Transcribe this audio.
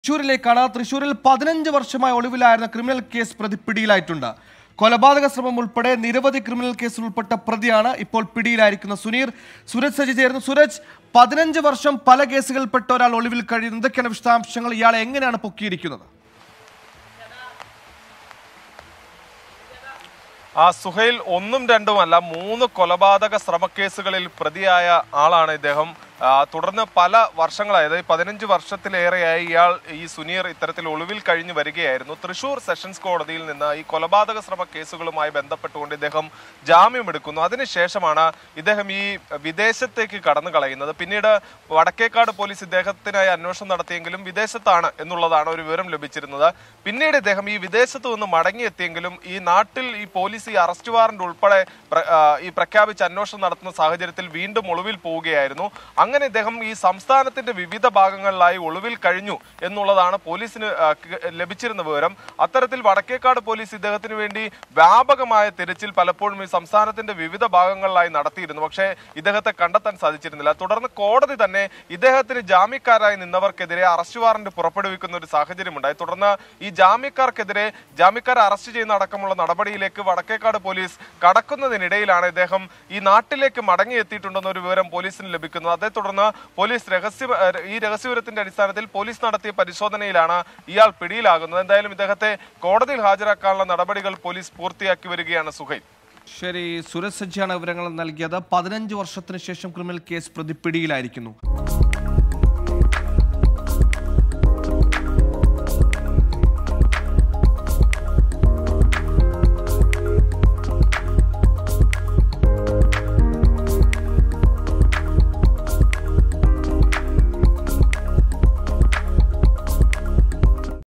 തൃശൂരിലേക്കാണ് തൃശൂരിൽ പതിനഞ്ച് വർഷമായി ഒളിവിലായിരുന്ന ക്രിമിനൽ കേസ് പ്രതി പിടിയിലായിട്ടുണ്ട് കൊലപാതക ശ്രമം ഉൾപ്പെടെ നിരവധി ക്രിമിനൽ കേസിൽ ഉൾപ്പെട്ട പ്രതിയാണ് ഇപ്പോൾ പിടിയിലായിരിക്കുന്ന സുനീർ സുരജ് സജി ചേർന്നു സുരജ് പതിനഞ്ച് വർഷം പല കേസുകളിൽപ്പെട്ട ഒരാൾ ഒളിവിൽ കഴിയുന്നു എന്തൊക്കെയാണ് വിശദാംശങ്ങൾ ഇയാളെ എങ്ങനെയാണ് പൊക്കിയിരിക്കുന്നത് ആ സുഹൈൽ ഒന്നും രണ്ടുമല്ല മൂന്ന് കൊലപാതക ശ്രമക്കേസുകളിൽ പ്രതിയായ ആളാണ് ഇദ്ദേഹം ആ, തുടർന്ന് പല വർഷങ്ങളായി അതായത് പതിനഞ്ച് വർഷത്തിലേറെയായി ഇയാൾ ഈ സുനീർ ഇത്തരത്തിൽ ഒളിവിൽ കഴിഞ്ഞു വരികയായിരുന്നു തൃശൂർ സെഷൻസ് കോടതിയിൽ നിന്ന് ഈ കൊലപാതക ശ്രമ കേസുകളുമായി ബന്ധപ്പെട്ടുകൊണ്ട് ഇദ്ദേഹം ജാമ്യം എടുക്കുന്നു അതിനുശേഷമാണ് ഇദ്ദേഹം ഈ വിദേശത്തേക്ക് കടന്നു കളയുന്നത് പിന്നീട് വടക്കേക്കാട് പോലീസ് ഇദ്ദേഹത്തിനായി അന്വേഷണം നടത്തിയെങ്കിലും വിദേശത്താണ് എന്നുള്ളതാണ് ഒരു വിവരം ലഭിച്ചിരുന്നത് പിന്നീട് ഇദ്ദേഹം ഈ വിദേശത്ത് നിന്ന് മടങ്ങിയെത്തിയെങ്കിലും ഈ നാട്ടിൽ ഈ പോലീസ് ഈ അറസ്റ്റ് വാറന്റ് ഉൾപ്പെടെ പ്ര- ആ, ഈ പ്രഖ്യാപിച്ച് അന്വേഷണം നടത്തുന്ന സാഹചര്യത്തിൽ വീണ്ടും ഒളിവിൽ പോവുകയായിരുന്നു അങ്ങനെ ഇദ്ദേഹം ഈ സംസ്ഥാനത്തിന്റെ വിവിധ ഭാഗങ്ങളിലായി ഒളിവിൽ കഴിഞ്ഞു എന്നുള്ളതാണ് പോലീസിന് ആ, ക- ലഭിച്ചിരുന്ന വിവരം അത്തരത്തിൽ വടക്കേക്കാട് പോലീസ് ഇദ്ദേഹത്തിന് വേണ്ടി വ്യാപകമായ തിരച്ചിൽ പലപ്പോഴും ഈ സംസ്ഥാനത്തിന്റെ വിവിധ ഭാഗങ്ങളിലായി നടത്തിയിരുന്നു പക്ഷേ ഇദ്ദേഹത്തെ കണ്ടെത്താൻ സാധിച്ചിരുന്നില്ല തുടർന്ന് കോടതി തന്നെ ഇദ്ദേഹത്തിന് ജാമ്യക്കാരായി നിന്നവർക്കെതിരെ അറസ്റ്റ് വാറന്റ് പുറപ്പെടുവിക്കുന്ന ഒരു സാഹചര്യമുണ്ടായി തുടർന്ന് ഈ ജാമ്യക്കാർക്കെതിരെ ജാമ്യക്കാരെ അറസ്റ്റ് ചെയ്യുന്ന അടക്കമുള്ള നടപടിയിലേക്ക് വടക്കേക്കാട് പോലീസ് കടക്കുന്നതിനിടയിലാണ് ഇദ്ദേഹം ഈ നാട്ടിലേക്ക് മടങ്ങിയെത്തിയിട്ടുണ്ടെന്ന ഒരു വിവരം പോലീസിന് ലഭിക്കുന്നത് അതേ തുടർന്ന് പോലീസ് രഹസ്യ ഈ രഹസ്യവിവരത്തിന്റെ അടിസ്ഥാനത്തിൽ പോലീസ് നടത്തിയ പരിശോധനയിലാണ് ഇയാൾ പിടിയിലാകുന്നത് എന്തായാലും ഇദ്ദേഹത്തെ കോടതിയിൽ ഹാജരാക്കാനുള്ള നടപടികൾ പോലീസ് പൂർത്തിയാക്കി വരികയാണ് സുഹൈൽ ശരി സുരജ് സജ്ജിയാണ് വിവരങ്ങൾ നൽകിയത് പതിനഞ്ച് വർഷത്തിന് ശേഷം ക്രിമിനൽ കേസ് പ്രതി പിടിയിലായിരിക്കുന്നു